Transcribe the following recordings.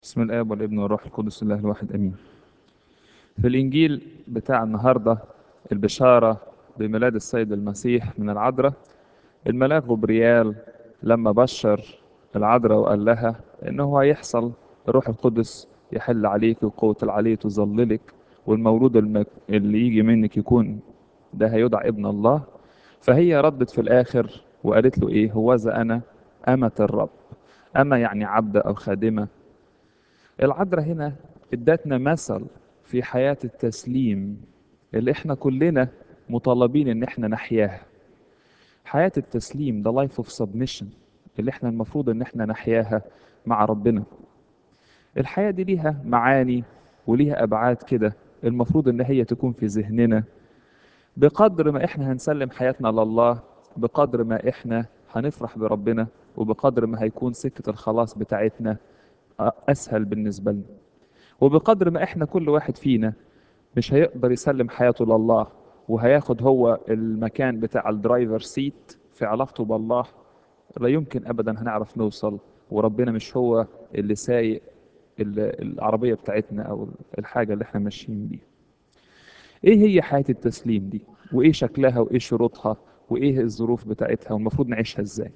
بسم الآب والابن والروح القدس الله الواحد أمين في الإنجيل بتاع النهاردة البشارة بميلاد السيد المسيح من العذراء الملاك غبريال لما بشر العذراء وقال لها إنه هيحصل الروح القدس يحل عليك وقوة العلي تظللك والمولود المك... اللي يجي منك يكون ده هيدعى ابن الله فهي ردت في الآخر وقالت له إيه هوذا أنا أمة الرب أما يعني عبدة أو خادمة العذراء هنا ادتنا مثل في حياة التسليم اللي احنا كلنا مطالبين ان احنا نحياها حياة التسليم ده life of submission اللي احنا المفروض ان احنا نحياها مع ربنا الحياة دي ليها معاني وليها ابعاد كده المفروض ان هي تكون في ذهننا بقدر ما احنا هنسلم حياتنا لله بقدر ما احنا هنفرح بربنا وبقدر ما هيكون سكة الخلاص بتاعتنا اسهل بالنسبه لنا وبقدر ما احنا كل واحد فينا مش هيقدر يسلم حياته لله وهياخد هو المكان بتاع الدرايفر سيت في علاقته بالله لا يمكن ابدا هنعرف نوصل وربنا مش هو اللي سايق العربيه بتاعتنا او الحاجه اللي احنا ماشيين بيها ايه هي حياه التسليم دي وايه شكلها وايه شروطها وايه الظروف بتاعتها والمفروض نعيشها ازاي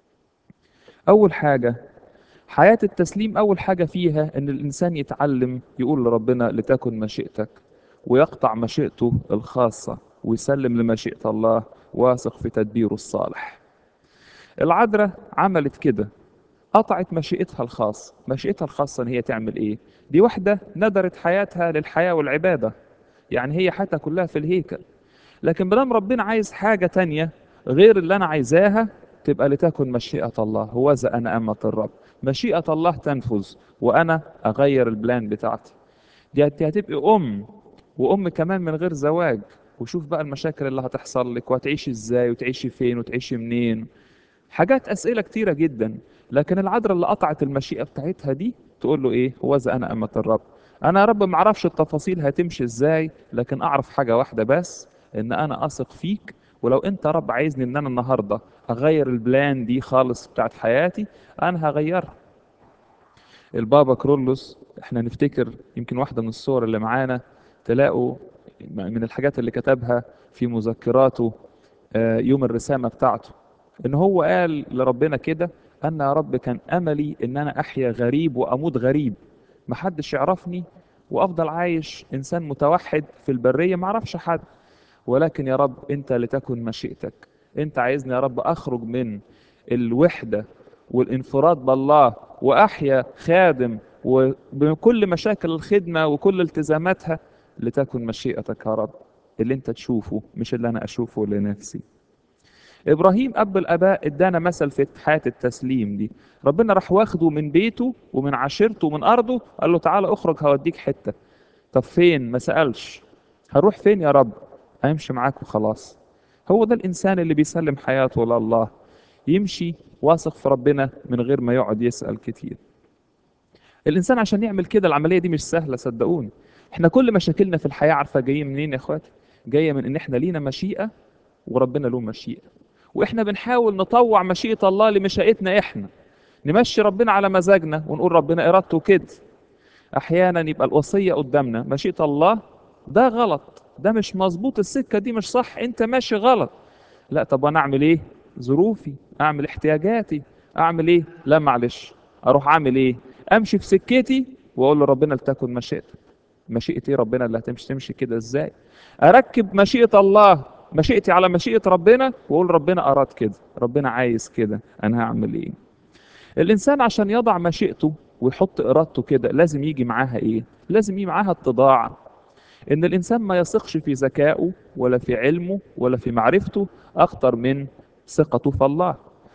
اول حاجه حياة التسليم أول حاجة فيها إن الإنسان يتعلم يقول لربنا لتكن مشيئتك ويقطع مشيئته الخاصة ويسلم لمشيئة الله واثق في تدبيره الصالح العذراء عملت كده قطعت مشيئتها الخاصة مشيئتها الخاصة إن هي تعمل إيه دي واحدة ندرت حياتها للحياة والعبادة يعني هي حياتها كلها في الهيكل لكن مدام ربنا عايز حاجة تانية غير اللي أنا عايزاها تبقى لتكن مشيئة الله هوذا أنا أمة الرب مشيئة الله تنفذ وأنا أغير البلان بتاعتي دي هتبقي أم وأم كمان من غير زواج وشوف بقى المشاكل اللي هتحصل لك وهتعيشي ازاي وتعيشي فين وتعيشي منين حاجات أسئلة كتيرة جدا لكن العذراء اللي قطعت المشيئة بتاعتها دي تقول له إيه هوذا أنا أمة الرب أنا يا رب معرفش التفاصيل هتمشي ازاي لكن أعرف حاجة واحدة بس إن أنا أثق فيك ولو انت يا رب عايزني ان انا النهارده اغير البلان دي خالص بتاعت حياتي انا هغيرها البابا كرولوس احنا نفتكر يمكن واحده من الصور اللي معانا تلاقوا من الحاجات اللي كتبها في مذكراته يوم الرسامه بتاعته ان هو قال لربنا كده ان يا رب كان املي ان انا احيا غريب واموت غريب محدش يعرفني وافضل عايش انسان متوحد في البريه ما اعرفش حد ولكن يا رب انت لتكن مشيئتك انت عايزني يا رب اخرج من الوحده والانفراد بالله واحيا خادم وبكل مشاكل الخدمه وكل التزاماتها لتكن مشيئتك يا رب اللي انت تشوفه مش اللي انا اشوفه لنفسي ابراهيم اب الاباء ادانا مثل في حياه التسليم دي ربنا راح واخده من بيته ومن عشيرته ومن ارضه قال له تعالى اخرج هوديك حته طب فين ما سالش هروح فين يا رب هيمشي معاك وخلاص هو ده الإنسان اللي بيسلم حياته لله يمشي واثق في ربنا من غير ما يقعد يسأل كتير الإنسان عشان يعمل كده العملية دي مش سهلة صدقوني احنا كل مشاكلنا في الحياة عارفة جاية منين يا اخواتي جاية من ان احنا لينا مشيئة وربنا له مشيئة واحنا بنحاول نطوع مشيئة الله لمشيئتنا احنا نمشي ربنا على مزاجنا ونقول ربنا ارادته كده احيانا يبقى الوصية قدامنا مشيئة الله ده غلط ده مش مظبوط السكه دي مش صح انت ماشي غلط لا طب انا اعمل ايه ظروفي اعمل احتياجاتي اعمل ايه لا معلش اروح اعمل ايه امشي في سكتي واقول لربنا لتكن مشيئتك مشيئتي ربنا اللي هتمشي تمشي كده ازاي اركب مشيئه الله مشيئتي على مشيئه ربنا واقول ربنا اراد كده ربنا عايز كده انا هعمل ايه الانسان عشان يضع مشيئته ويحط ارادته كده لازم يجي معاها ايه لازم يجي معاها اتضاع ان الانسان ما يثقش في ذكائه ولا في علمه ولا في معرفته اكتر من ثقته في الله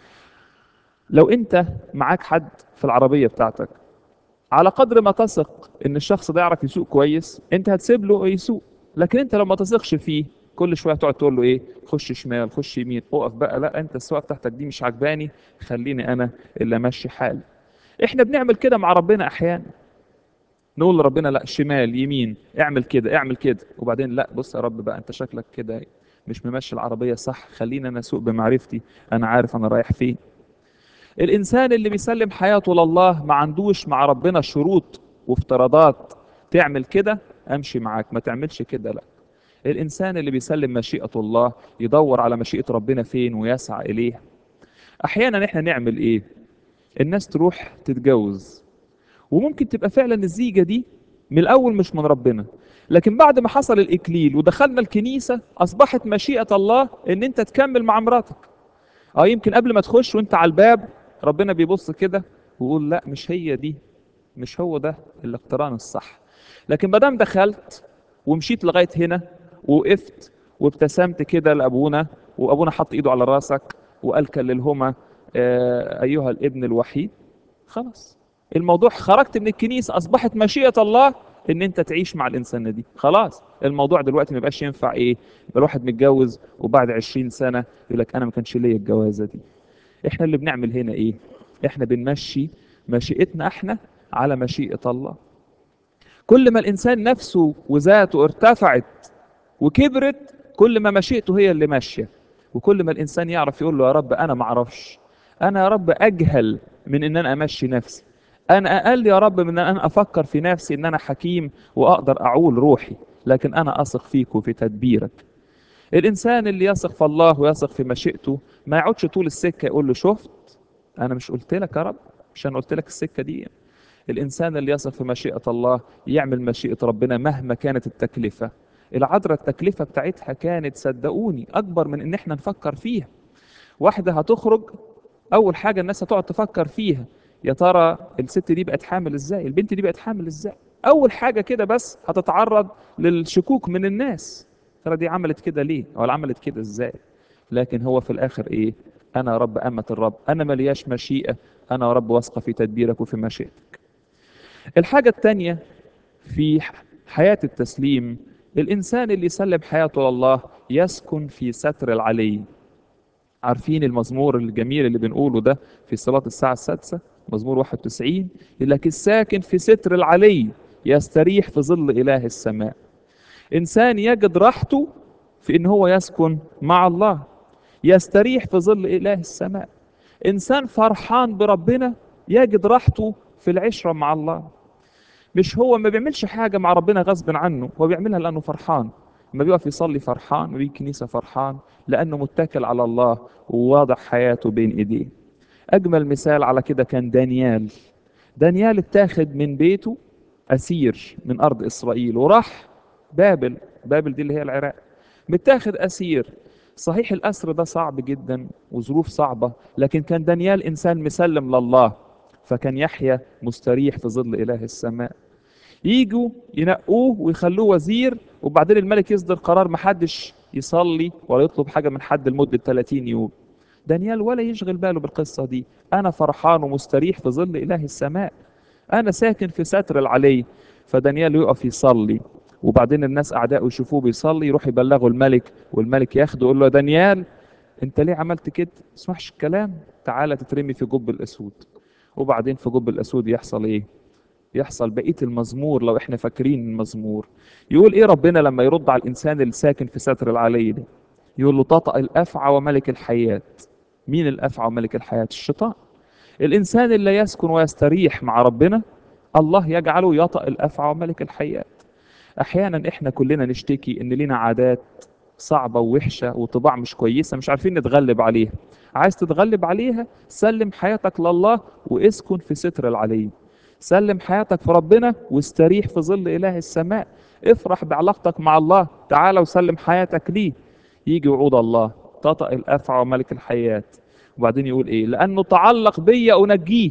لو انت معاك حد في العربيه بتاعتك على قدر ما تثق ان الشخص ده يعرف يسوق كويس انت هتسيب له يسوق لكن انت لو ما تثقش فيه كل شويه تقعد تقول له ايه خش شمال خش يمين اقف بقى لا انت السواقه بتاعتك دي مش عجباني خليني انا اللي امشي حالي احنا بنعمل كده مع ربنا احيانا نقول لربنا لا شمال يمين اعمل كده اعمل كده وبعدين لا بص يا رب بقى انت شكلك كده مش ممشي العربية صح خليني انا اسوق بمعرفتي انا عارف انا رايح فين الإنسان اللي بيسلم حياته لله ما عندوش مع ربنا شروط وافتراضات تعمل كده أمشي معاك ما تعملش كده لا الإنسان اللي بيسلم مشيئة الله يدور على مشيئة ربنا فين ويسعى إليها أحيانا إحنا نعمل إيه الناس تروح تتجوز وممكن تبقى فعلا الزيجة دي من الأول مش من ربنا لكن بعد ما حصل الإكليل ودخلنا الكنيسة أصبحت مشيئة الله إن أنت تكمل مع مراتك اه يمكن قبل ما تخش وانت على الباب ربنا بيبص كده ويقول لا مش هي دي مش هو ده الاقتران الصح لكن ما دام دخلت ومشيت لغايه هنا ووقفت وابتسمت كده لابونا وابونا حط ايده على راسك وقال كللهما آه ايها الابن الوحيد خلاص الموضوع خرجت من الكنيسه اصبحت مشيئه الله ان انت تعيش مع الانسانه دي خلاص الموضوع دلوقتي ما يبقاش ينفع ايه يبقى الواحد متجوز وبعد 20 سنه يقول لك انا ما كانش ليا الجوازه دي احنا اللي بنعمل هنا ايه احنا بنمشي مشيئتنا احنا على مشيئه الله كل ما الانسان نفسه وذاته ارتفعت وكبرت كل ما مشيئته هي اللي ماشيه وكل ما الانسان يعرف يقول له يا رب انا ما اعرفش انا يا رب اجهل من ان انا امشي نفسي انا اقل يا رب من ان انا افكر في نفسي ان انا حكيم واقدر اعول روحي لكن انا اثق فيك وفي تدبيرك الانسان اللي يثق في الله ويثق في مشيئته ما يقعدش طول السكه يقول له شفت انا مش قلت لك يا رب مش انا قلت لك السكه دي الانسان اللي يثق في مشيئه الله يعمل مشيئه ربنا مهما كانت التكلفه العذراء التكلفه بتاعتها كانت صدقوني اكبر من ان احنا نفكر فيها واحده هتخرج اول حاجه الناس هتقعد تفكر فيها يا ترى الست دي بقت حامل ازاي البنت دي بقت حامل ازاي اول حاجه كده بس هتتعرض للشكوك من الناس ترى دي عملت كده ليه ولا عملت كده ازاي لكن هو في الاخر ايه انا يا رب امه الرب انا ملياش مشيئه انا يا رب واثقه في تدبيرك وفي مشيئتك الحاجه الثانيه في حياه التسليم الانسان اللي يسلم حياته لله يسكن في ستر العلي عارفين المزمور الجميل اللي بنقوله ده في صلاة الساعة السادسة مزمور 91 يقول لك الساكن في ستر العلي يستريح في ظل إله السماء إنسان يجد راحته في إن هو يسكن مع الله يستريح في ظل إله السماء إنسان فرحان بربنا يجد راحته في العشرة مع الله مش هو ما بيعملش حاجة مع ربنا غصب عنه هو بيعملها لأنه فرحان ما بيقف يصلي فرحان ما بيجي الكنيسة فرحان لأنه متكل على الله وواضح حياته بين إيديه أجمل مثال على كده كان دانيال دانيال اتاخد من بيته أسير من أرض إسرائيل وراح بابل بابل دي اللي هي العراق متاخد أسير صحيح الأسر ده صعب جدا وظروف صعبة لكن كان دانيال إنسان مسلم لله فكان يحيى مستريح في ظل إله السماء يجوا ينقوه ويخلوه وزير وبعدين الملك يصدر قرار محدش يصلي ولا يطلب حاجة من حد لمدة 30 يوم دانيال ولا يشغل باله بالقصة دي أنا فرحان ومستريح في ظل إله السماء أنا ساكن في ستر العلي فدانيال يقف يصلي وبعدين الناس أعدائه يشوفوه بيصلي يروح يبلغوا الملك والملك ياخده يقول له يا دانيال أنت ليه عملت كده؟ ما تسمعش الكلام؟ تعالى تترمي في جب الأسود وبعدين في جب الأسود يحصل إيه؟ يحصل بقيه المزمور لو احنا فاكرين المزمور يقول ايه ربنا لما يرد على الانسان اللي ساكن في ستر العلي ده يقول له تطأ الافعى وملك الحياه مين الافعى وملك الحياه الشيطان الانسان اللي يسكن ويستريح مع ربنا الله يجعله يطأ الافعى وملك الحياه احيانا احنا كلنا نشتكي ان لينا عادات صعبه ووحشه وطباع مش كويسه مش عارفين نتغلب عليها عايز تتغلب عليها سلم حياتك لله واسكن في ستر العلي سلم حياتك في ربنا واستريح في ظل إله السماء افرح بعلاقتك مع الله تعالى وسلم حياتك ليه يجي وعود الله تطأ الأفعى وملك الحياة وبعدين يقول ايه لأنه تعلق بيا أنجيه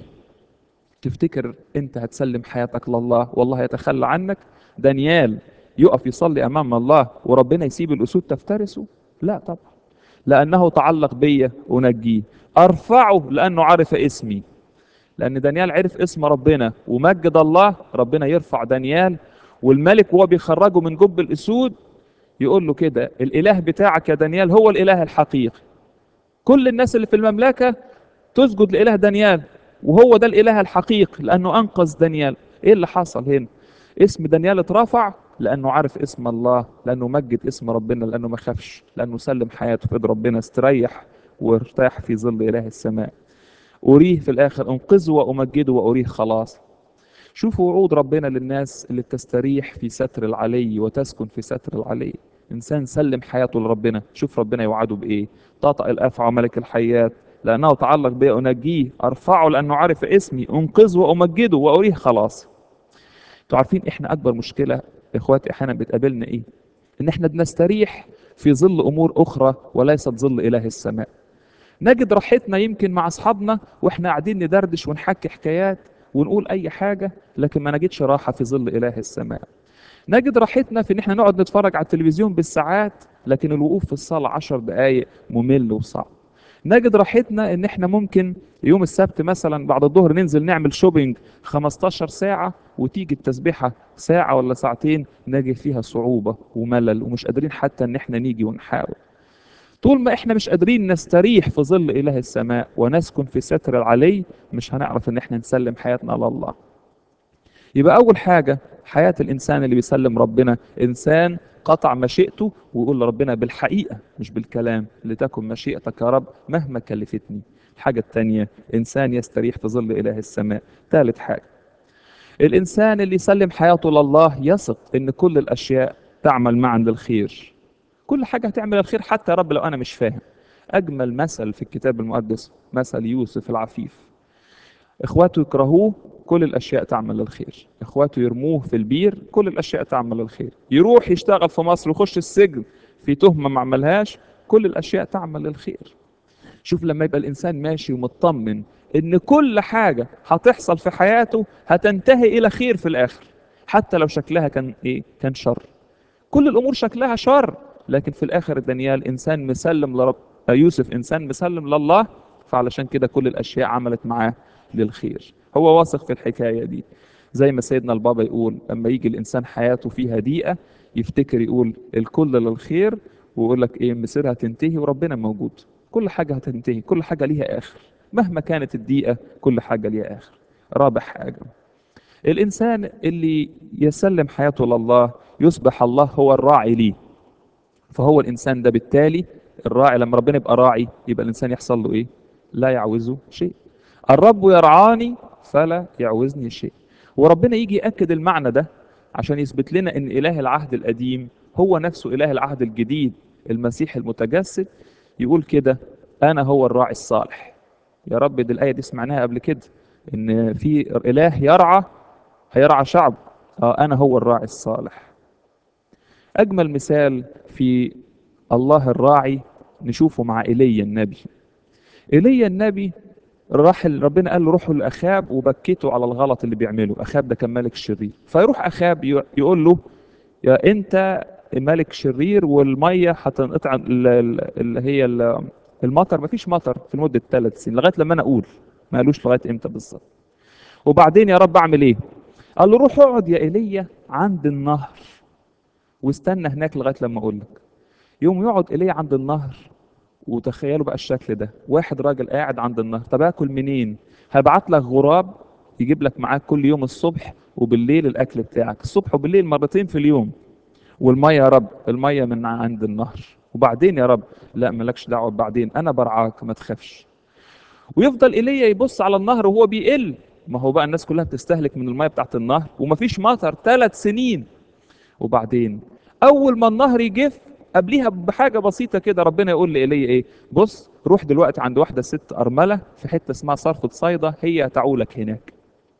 تفتكر انت هتسلم حياتك لله والله يتخلى عنك دانيال يقف يصلي أمام الله وربنا يسيب الأسود تفترسه لا طبعا لأنه تعلق بيا أنجيه أرفعه لأنه عرف اسمي لأن دانيال عرف اسم ربنا ومجد الله ربنا يرفع دانيال والملك وهو بيخرجه من جب الأسود يقول له كده الإله بتاعك يا دانيال هو الإله الحقيقي كل الناس اللي في المملكة تسجد لإله دانيال وهو ده الإله الحقيقي لأنه أنقذ دانيال إيه اللي حصل هنا اسم دانيال اترفع لأنه عارف اسم الله لأنه مجد اسم ربنا لأنه ما خافش لأنه سلم حياته في إيد ربنا استريح وارتاح في ظل إله السماء أريه في الآخر أنقذه وأمجده وأريه خلاص شوفوا وعود ربنا للناس اللي بتستريح في ستر العلي وتسكن في ستر العلي إنسان سلم حياته لربنا شوف ربنا يوعده بإيه تطأ الأفعى ملك الحيات لأنه تعلق بي أنجيه أرفعه لأنه عارف اسمي أنقذه وأمجده وأريه خلاص انتوا عارفين إحنا أكبر مشكلة إخواتي أحيانا بتقابلنا إيه إن إحنا بنستريح في ظل أمور أخرى وليست ظل إله السماء نجد راحتنا يمكن مع أصحابنا وإحنا قاعدين ندردش ونحكي حكايات ونقول أي حاجة لكن ما نجدش راحة في ظل إله السماء نجد راحتنا في إن إحنا نقعد نتفرج على التلفزيون بالساعات لكن الوقوف في الصلاة عشر دقايق ممل وصعب نجد راحتنا ان احنا ممكن يوم السبت مثلا بعد الظهر ننزل نعمل شوبينج 15 ساعة وتيجي التسبيحة ساعة ولا ساعتين نجد فيها صعوبة وملل ومش قادرين حتى ان احنا نيجي ونحاول طول ما احنا مش قادرين نستريح في ظل اله السماء ونسكن في ستر العلي مش هنعرف ان احنا نسلم حياتنا لله يبقى اول حاجة حياة الانسان اللي بيسلم ربنا انسان قطع مشيئته ويقول لربنا بالحقيقة مش بالكلام لتكن مشيئتك يا رب مهما كلفتني الحاجة التانية إنسان يستريح في ظل إله السماء ثالث حاجة الإنسان اللي يسلم حياته لله يثق إن كل الأشياء تعمل معا للخير كل حاجة هتعمل الخير حتى يا رب لو أنا مش فاهم أجمل مثل في الكتاب المقدس مثل يوسف العفيف إخواته يكرهوه كل الأشياء تعمل للخير إخواته يرموه في البير كل الأشياء تعمل للخير يروح يشتغل في مصر ويخش السجن في تهمة ما عملهاش كل الأشياء تعمل للخير شوف لما يبقى الإنسان ماشي ومطمن إن كل حاجة هتحصل في حياته هتنتهي إلى خير في الآخر حتى لو شكلها كان إيه كان شر كل الأمور شكلها شر لكن في الآخر دانيال إنسان مسلم لرب يوسف إنسان مسلم لله فعلشان كده كل الأشياء عملت معاه للخير هو واثق في الحكاية دي زي ما سيدنا البابا يقول لما يجي الإنسان حياته فيها ضيقة يفتكر يقول الكل للخير ويقول لك إيه مصيرها هتنتهي وربنا موجود كل حاجة هتنتهي كل حاجة ليها آخر مهما كانت الضيقة كل حاجة ليها آخر رابع حاجة الإنسان اللي يسلم حياته لله يصبح الله هو الراعي ليه فهو الإنسان ده بالتالي الراعي لما ربنا يبقى راعي يبقى الإنسان يحصل له إيه لا يعوزه شيء الرب يرعاني فلا يعوزني شيء وربنا يجي يأكد المعنى ده عشان يثبت لنا ان اله العهد القديم هو نفسه اله العهد الجديد المسيح المتجسد يقول كده انا هو الراعي الصالح يا رب دي الايه دي سمعناها قبل كده ان في اله يرعى هيرعى شعب اه انا هو الراعي الصالح اجمل مثال في الله الراعي نشوفه مع ايليا النبي ايليا النبي راح ربنا قال له روحوا لاخاب وبكيته على الغلط اللي بيعمله اخاب ده كان ملك شرير فيروح اخاب يقول له يا انت ملك شرير والميه هتنقطع اللي هي المطر مفيش مطر في مده ثلاث سنين لغايه لما انا اقول ما قالوش لغايه امتى بالظبط وبعدين يا رب اعمل ايه قال له روح اقعد يا ايليا عند النهر واستنى هناك لغايه لما اقول لك يوم يقعد ايليا عند النهر وتخيلوا بقى الشكل ده واحد راجل قاعد عند النهر طب اكل منين هبعت لك غراب يجيب لك معاك كل يوم الصبح وبالليل الاكل بتاعك الصبح وبالليل مرتين في اليوم والميه يا رب الميه من عند النهر وبعدين يا رب لا مالكش دعوه بعدين انا برعاك ما تخافش ويفضل ايليا يبص على النهر وهو بيقل ما هو بقى الناس كلها بتستهلك من الميه بتاعت النهر ومفيش مطر ثلاث سنين وبعدين اول ما النهر يجف قبليها بحاجه بسيطه كده ربنا يقول لايليا ايه بص روح دلوقتي عند واحده ست ارمله في حته اسمها صرفه صيدا هي تعولك هناك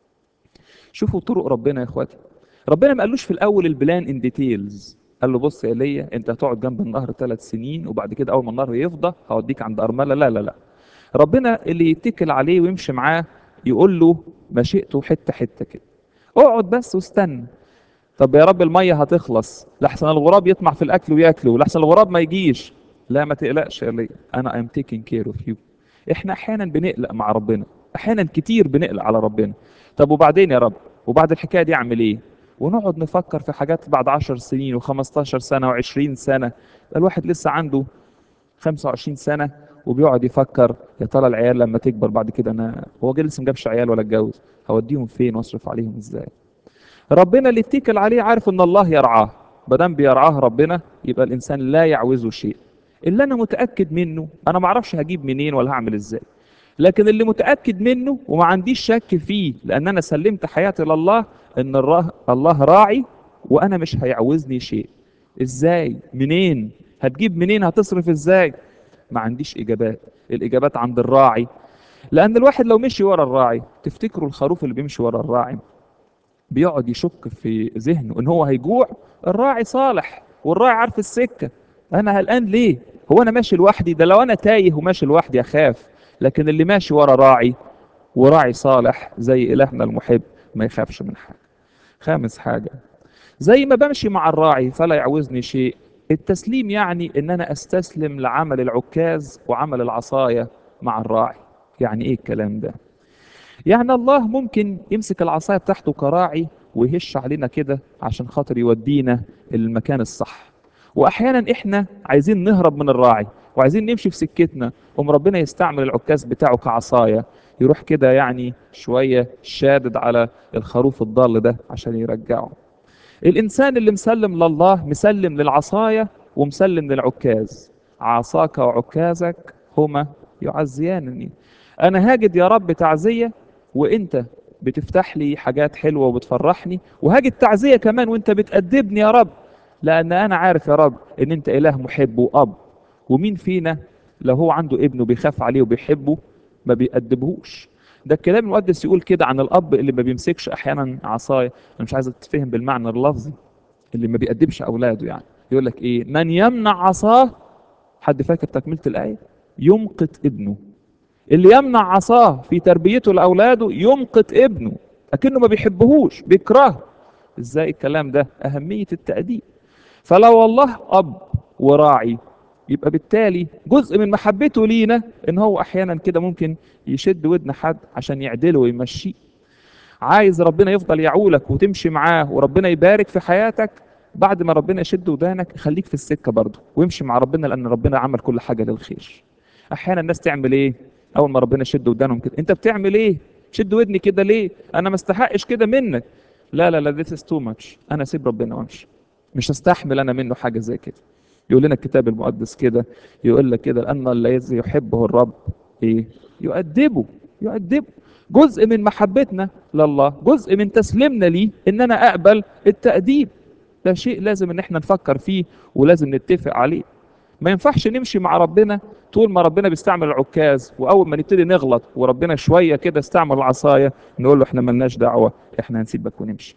شوفوا طرق ربنا يا اخواتي ربنا ما قالوش في الاول البلان ان ديتيلز قال له بص يا ايليا انت هتقعد جنب النهر ثلاث سنين وبعد كده اول ما النهر يفضى هوديك عند ارمله لا لا لا ربنا اللي يتكل عليه ويمشي معاه يقول له مشيئته حته حته كده اقعد بس واستنى طب يا رب الميه هتخلص لحسن الغراب يطمع في الاكل وياكله لحسن الغراب ما يجيش لا ما تقلقش يا ليه انا ام تيكينج كير اوف يو احنا احيانا بنقلق مع ربنا احيانا كتير بنقلق على ربنا طب وبعدين يا رب وبعد الحكايه دي اعمل ايه ونقعد نفكر في حاجات بعد 10 سنين و15 سنه و20 سنه الواحد لسه عنده 25 سنه وبيقعد يفكر يا ترى العيال لما تكبر بعد كده انا هو جه لسه ما جابش عيال ولا اتجوز هوديهم فين واصرف عليهم ازاي ربنا اللي اتكل عليه عارف ان الله يرعاه ما دام بيرعاه ربنا يبقى الانسان لا يعوزه شيء اللي انا متاكد منه انا ما اعرفش هجيب منين ولا هعمل ازاي لكن اللي متأكد منه وما عنديش شك فيه لأن أنا سلمت حياتي لله إن الرا- الله راعي وأنا مش هيعوزني شيء إزاي منين هتجيب منين هتصرف إزاي ما عنديش إجابات الإجابات عند الراعي لأن الواحد لو مشي ورا الراعي تفتكروا الخروف اللي بيمشي ورا الراعي بيقعد يشك في ذهنه ان هو هيجوع الراعي صالح والراعي عارف السكه انا قلقان ليه هو انا ماشي لوحدي ده لو انا تايه وماشي لوحدي اخاف لكن اللي ماشي ورا راعي وراعي صالح زي الهنا المحب ما يخافش من حاجه خامس حاجه زي ما بمشي مع الراعي فلا يعوزني شيء التسليم يعني ان انا استسلم لعمل العكاز وعمل العصايه مع الراعي يعني ايه الكلام ده يعني الله ممكن يمسك العصايه بتاعته كراعي ويهش علينا كده عشان خاطر يودينا المكان الصح واحيانا احنا عايزين نهرب من الراعي وعايزين نمشي في سكتنا قوم ربنا يستعمل العكاز بتاعه كعصايه يروح كده يعني شويه شادد على الخروف الضال ده عشان يرجعه الانسان اللي مسلم لله مسلم للعصايه ومسلم للعكاز عصاك وعكازك هما يعزيانني انا هاجد يا رب تعزيه وانت بتفتح لي حاجات حلوه وبتفرحني وهاجد تعزيه كمان وانت بتأدبني يا رب لان انا عارف يا رب ان انت اله محب واب ومين فينا لو هو عنده ابنه بيخاف عليه وبيحبه ما بيأدبهوش ده الكلام المقدس يقول كده عن الاب اللي ما بيمسكش احيانا عصايه انا مش عايز تتفهم بالمعنى اللفظي اللي ما بيأدبش اولاده يعني يقول لك ايه من يمنع عصاه حد فاكر تكمله الايه يمقت ابنه اللي يمنع عصاه في تربيته لاولاده يمقت ابنه اكنه ما بيحبهوش بيكرهه ازاي الكلام ده اهميه التأديب فلو الله اب وراعي يبقى بالتالي جزء من محبته لينا ان هو احيانا كده ممكن يشد ودن حد عشان يعدله ويمشيه عايز ربنا يفضل يعولك وتمشي معاه وربنا يبارك في حياتك بعد ما ربنا يشد ودانك خليك في السكه برضه وامشي مع ربنا لان ربنا عمل كل حاجه للخير احيانا الناس تعمل ايه اول ما ربنا يشد ودانهم كده انت بتعمل ايه شد ودني كده ليه انا ما استحقش كده منك لا لا لا this is too much انا اسيب ربنا وامشي مش هستحمل انا منه حاجه زي كده يقول لنا الكتاب المقدس كده يقول لك كده لان الذي يحبه الرب ايه يؤدبه يؤدبه جزء من محبتنا لله جزء من تسليمنا ليه ان انا اقبل التأديب ده شيء لازم ان احنا نفكر فيه ولازم نتفق عليه ما ينفعش نمشي مع ربنا طول ما ربنا بيستعمل العكاز واول ما نبتدي نغلط وربنا شويه كده استعمل العصايه نقول له احنا ملناش دعوه احنا هنسيبك ونمشي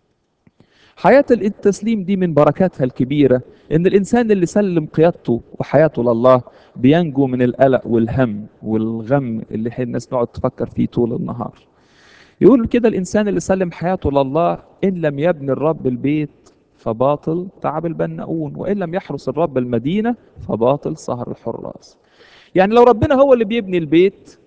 حياة التسليم دي من بركاتها الكبيرة إن الإنسان اللي سلم قيادته وحياته لله بينجو من القلق والهم والغم اللي حين الناس نقعد تفكر فيه طول النهار يقول كده الإنسان اللي سلم حياته لله إن لم يبني الرب البيت فباطل تعب البناؤون وإن لم يحرس الرب المدينة فباطل سهر الحراس يعني لو ربنا هو اللي بيبني البيت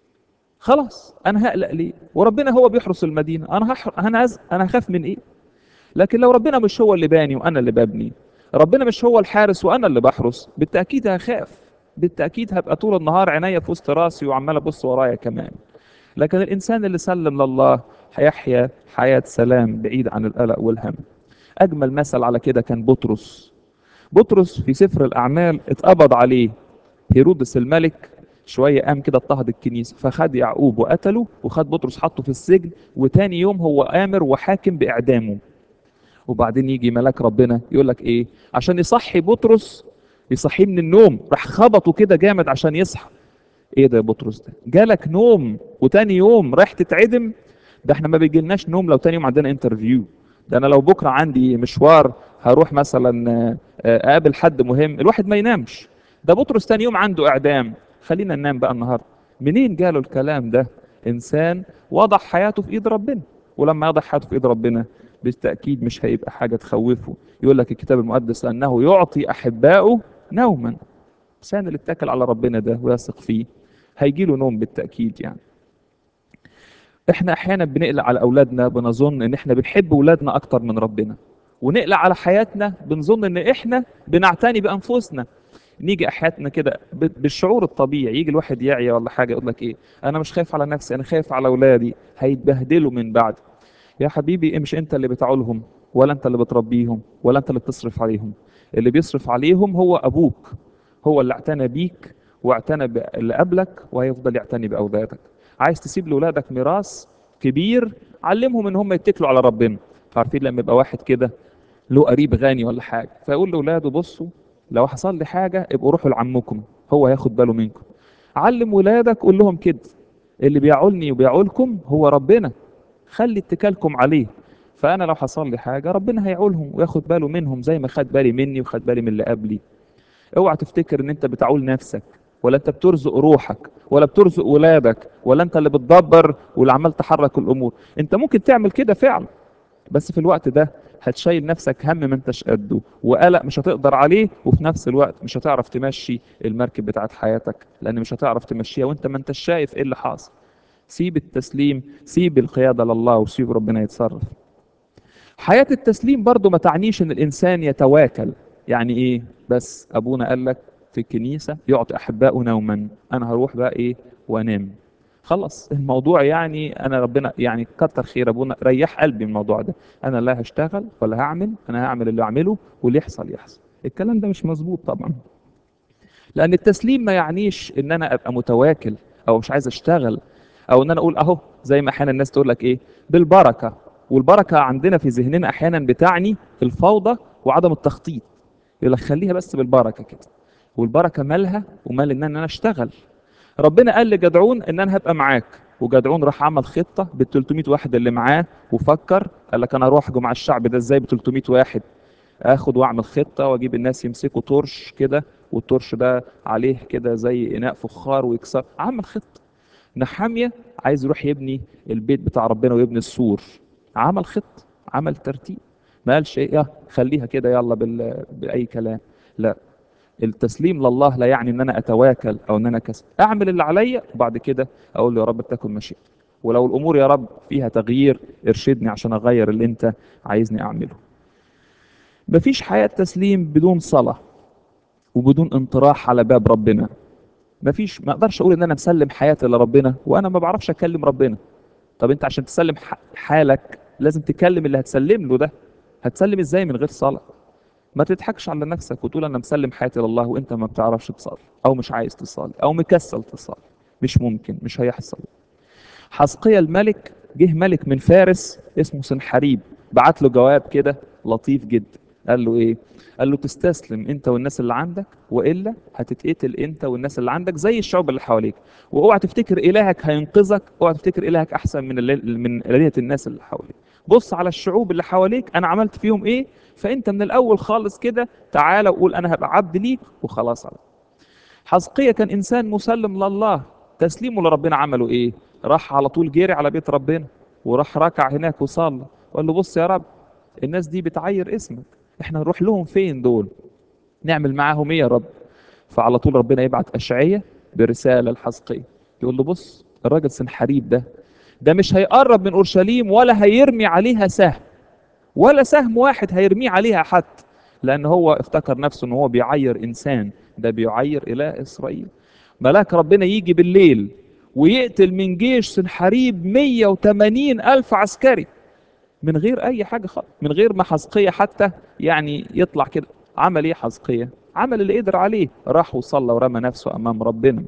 خلاص أنا هقلق ليه وربنا هو بيحرس المدينة أنا هحر... أنا هز... أنا هخاف من إيه لكن لو ربنا مش هو اللي باني وانا اللي ببني ربنا مش هو الحارس وانا اللي بحرس بالتاكيد هخاف بالتاكيد هبقى طول النهار عينيا في وسط راسي وعمال ابص ورايا كمان لكن الانسان اللي سلم لله هيحيا حياه سلام بعيد عن القلق والهم اجمل مثل على كده كان بطرس بطرس في سفر الاعمال اتقبض عليه هيرودس الملك شويه قام كده اضطهد الكنيسه فخد يعقوب وقتله وخد بطرس حطه في السجن وتاني يوم هو امر وحاكم باعدامه وبعدين يجي ملاك ربنا يقول لك ايه عشان يصحي بطرس يصحيه من النوم راح خبطه كده جامد عشان يصحى ايه ده يا بطرس ده جالك نوم وتاني يوم رايح تتعدم ده احنا ما بيجيلناش نوم لو تاني يوم عندنا انترفيو ده انا لو بكره عندي مشوار هروح مثلا آه، آه، اقابل حد مهم الواحد ما ينامش ده بطرس تاني يوم عنده اعدام خلينا ننام بقى النهارده منين جاله الكلام ده انسان وضع حياته في ايد ربنا ولما يضع حياته في ايد ربنا بالتاكيد مش هيبقى حاجه تخوفه يقول لك الكتاب المقدس انه يعطي احبائه نوما الانسان اللي اتكل على ربنا ده ويثق فيه هيجي له نوم بالتاكيد يعني احنا احيانا بنقلق على اولادنا بنظن ان احنا بنحب اولادنا اكتر من ربنا ونقلق على حياتنا بنظن ان احنا بنعتني بانفسنا نيجي احياتنا كده ب- بالشعور الطبيعي يجي الواحد يعيا ولا حاجه يقول لك ايه انا مش خايف على نفسي انا خايف على اولادي هيتبهدلوا من بعد يا حبيبي إيه مش انت اللي بتعولهم ولا انت اللي بتربيهم ولا انت اللي بتصرف عليهم اللي بيصرف عليهم هو ابوك هو اللي اعتنى بيك واعتنى باللي قبلك وهيفضل يعتني باولادك عايز تسيب لاولادك ميراث كبير علمهم ان هم يتكلوا على ربنا عارفين لما يبقى واحد كده له قريب غني ولا حاجه فيقول لاولاده بصوا لو حصل لي حاجه ابقوا روحوا لعمكم هو هياخد باله منكم علم ولادك قول لهم كده اللي بيعولني وبيعولكم هو ربنا خلي اتكالكم عليه فانا لو حصل لي حاجه ربنا هيعولهم وياخد باله منهم زي ما خد بالي مني وخد بالي من اللي قبلي اوعى تفتكر ان انت بتعول نفسك ولا انت بترزق روحك ولا بترزق ولادك ولا انت اللي بتدبر واللي عمال تحرك الامور انت ممكن تعمل كده فعلا بس في الوقت ده هتشيل نفسك هم ما انتش قده وقلق مش هتقدر عليه وفي نفس الوقت مش هتعرف تمشي المركب بتاعت حياتك لان مش هتعرف تمشيها وانت ما انتش شايف ايه اللي حاصل سيب التسليم سيب القيادة لله وسيب ربنا يتصرف حياة التسليم برضو ما تعنيش ان الانسان يتواكل يعني ايه بس ابونا قال لك في الكنيسة يعطي احبائه نوما انا هروح بقى ايه وانام خلص الموضوع يعني انا ربنا يعني كتر خير ابونا ريح قلبي من الموضوع ده انا لا هشتغل ولا هعمل انا هعمل اللي اعمله واللي يحصل يحصل الكلام ده مش مظبوط طبعا لان التسليم ما يعنيش ان انا ابقى متواكل او مش عايز اشتغل او ان انا اقول اهو زي ما احيانا الناس تقول لك ايه بالبركه والبركه عندنا في ذهننا احيانا بتعني الفوضى وعدم التخطيط يقول لك خليها بس بالبركه كده والبركه مالها ومال ان انا اشتغل ربنا قال لجدعون ان انا هبقى معاك وجدعون راح عمل خطه بال 300 واحد اللي معاه وفكر قال لك انا اروح مع الشعب ده ازاي ب 300 واحد اخد واعمل خطه واجيب الناس يمسكوا طرش كده والطرش ده عليه كده زي اناء فخار ويكسر عمل خطه نحاميه عايز يروح يبني البيت بتاع ربنا ويبني السور عمل خطه عمل ترتيب ما قالش ايه يا خليها كده يلا بال... باي كلام لا التسليم لله لا يعني ان انا اتواكل او ان انا كسب اعمل اللي عليا وبعد كده اقول له يا رب تكن مشيئتك ولو الامور يا رب فيها تغيير ارشدني عشان اغير اللي انت عايزني اعمله مفيش حياة تسليم بدون صلاة وبدون انطراح على باب ربنا مفيش ما اقدرش اقول ان انا مسلم حياتي لربنا وانا ما بعرفش اكلم ربنا طب انت عشان تسلم حالك لازم تكلم اللي هتسلم له ده هتسلم ازاي من غير صلاة ما تضحكش على نفسك وتقول انا مسلم حياتي لله وانت ما بتعرفش تصلي او مش عايز تصلي او مكسل تصلي مش ممكن مش هيحصل حسقية الملك جه ملك من فارس اسمه سنحريب بعت له جواب كده لطيف جدا قال له ايه قال له تستسلم انت والناس اللي عندك والا هتتقتل انت والناس اللي عندك زي الشعوب اللي حواليك واوعى تفتكر الهك هينقذك اوعى تفتكر الهك احسن من اللي من الهه الناس اللي حواليك بص على الشعوب اللي حواليك انا عملت فيهم ايه فانت من الاول خالص كده تعالى وقول انا هبقى عبد ليك وخلاص على حزقية كان انسان مسلم لله تسليمه لربنا عمله ايه راح على طول جري على بيت ربنا وراح ركع هناك وصلى وقال له بص يا رب الناس دي بتعير اسمك احنا نروح لهم فين دول نعمل معاهم ايه يا رب فعلى طول ربنا يبعت اشعية برسالة لحزقية يقول له بص الراجل سنحريب ده ده مش هيقرب من اورشليم ولا هيرمي عليها سهم ولا سهم واحد هيرميه عليها حتى لان هو افتكر نفسه ان هو بيعير انسان ده بيعير اله اسرائيل ملاك ربنا يجي بالليل ويقتل من جيش سنحريب 180 الف عسكري من غير اي حاجه خالص من غير ما حزقية حتى يعني يطلع كده عمل ايه حزقية عمل اللي قدر عليه راح وصلى ورمى نفسه امام ربنا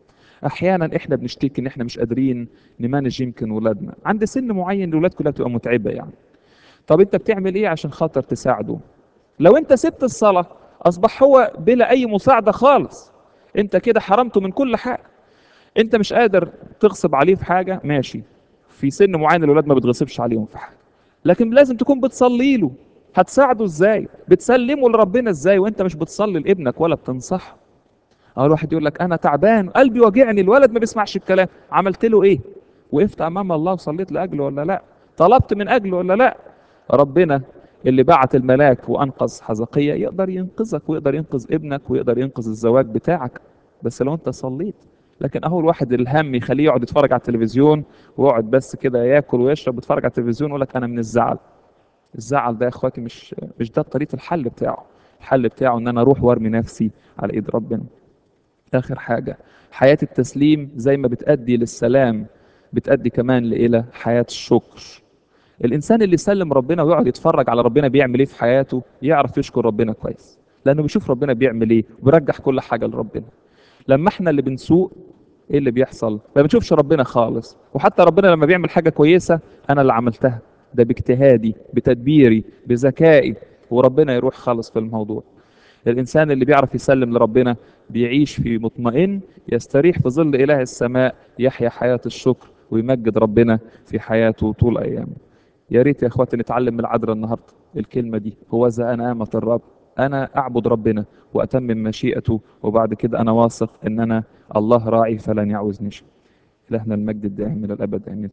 احيانا احنا بنشتكي ان احنا مش قادرين نمانج يمكن ولادنا عند سن معين الولاد كلها بتبقى متعبه يعني طب انت بتعمل ايه عشان خاطر تساعده لو انت سبت الصلاه اصبح هو بلا اي مساعده خالص انت كده حرمته من كل حاجه انت مش قادر تغصب عليه في حاجه ماشي في سن معين الولاد ما بتغصبش عليهم في حاجه لكن لازم تكون بتصلي له هتساعده ازاي بتسلمه لربنا ازاي وانت مش بتصلي لابنك ولا بتنصحه اول واحد يقول لك انا تعبان قلبي واجعني الولد ما بيسمعش الكلام عملت له ايه وقفت امام الله وصليت لاجله ولا لا طلبت من اجله ولا لا ربنا اللي بعت الملاك وانقذ حزقية يقدر ينقذك ويقدر ينقذ ابنك ويقدر ينقذ الزواج بتاعك بس لو انت صليت لكن اهو الواحد الهم يخليه يقعد يتفرج على التلفزيون ويقعد بس كده ياكل ويشرب ويتفرج على التلفزيون ويقول لك انا من الزعل الزعل ده يا اخواتي مش مش ده طريقه الحل بتاعه الحل بتاعه ان انا اروح وارمي نفسي على ايد ربنا اخر حاجه حياه التسليم زي ما بتادي للسلام بتادي كمان الى حياه الشكر الانسان اللي يسلم ربنا ويقعد يتفرج على ربنا بيعمل ايه في حياته يعرف يشكر ربنا كويس لانه بيشوف ربنا بيعمل ايه وبيرجح كل حاجه لربنا لما احنا اللي بنسوق ايه اللي بيحصل ما بنشوفش ربنا خالص وحتى ربنا لما بيعمل حاجة كويسة انا اللي عملتها ده باجتهادي بتدبيري بذكائي وربنا يروح خالص في الموضوع الإنسان اللي بيعرف يسلم لربنا بيعيش في مطمئن يستريح في ظل إله السماء يحيا حياة الشكر ويمجد ربنا في حياته طول أيامه يا ريت يا اخواتي نتعلم من العذراء النهارده الكلمة دي هو ذا أنا أمة الرب أنا أعبد ربنا وأتمم مشيئته وبعد كده أنا واثق إن أنا الله راعي فلن يعوزني شيء إلهنا المجد الدائم إلى الأبد آمين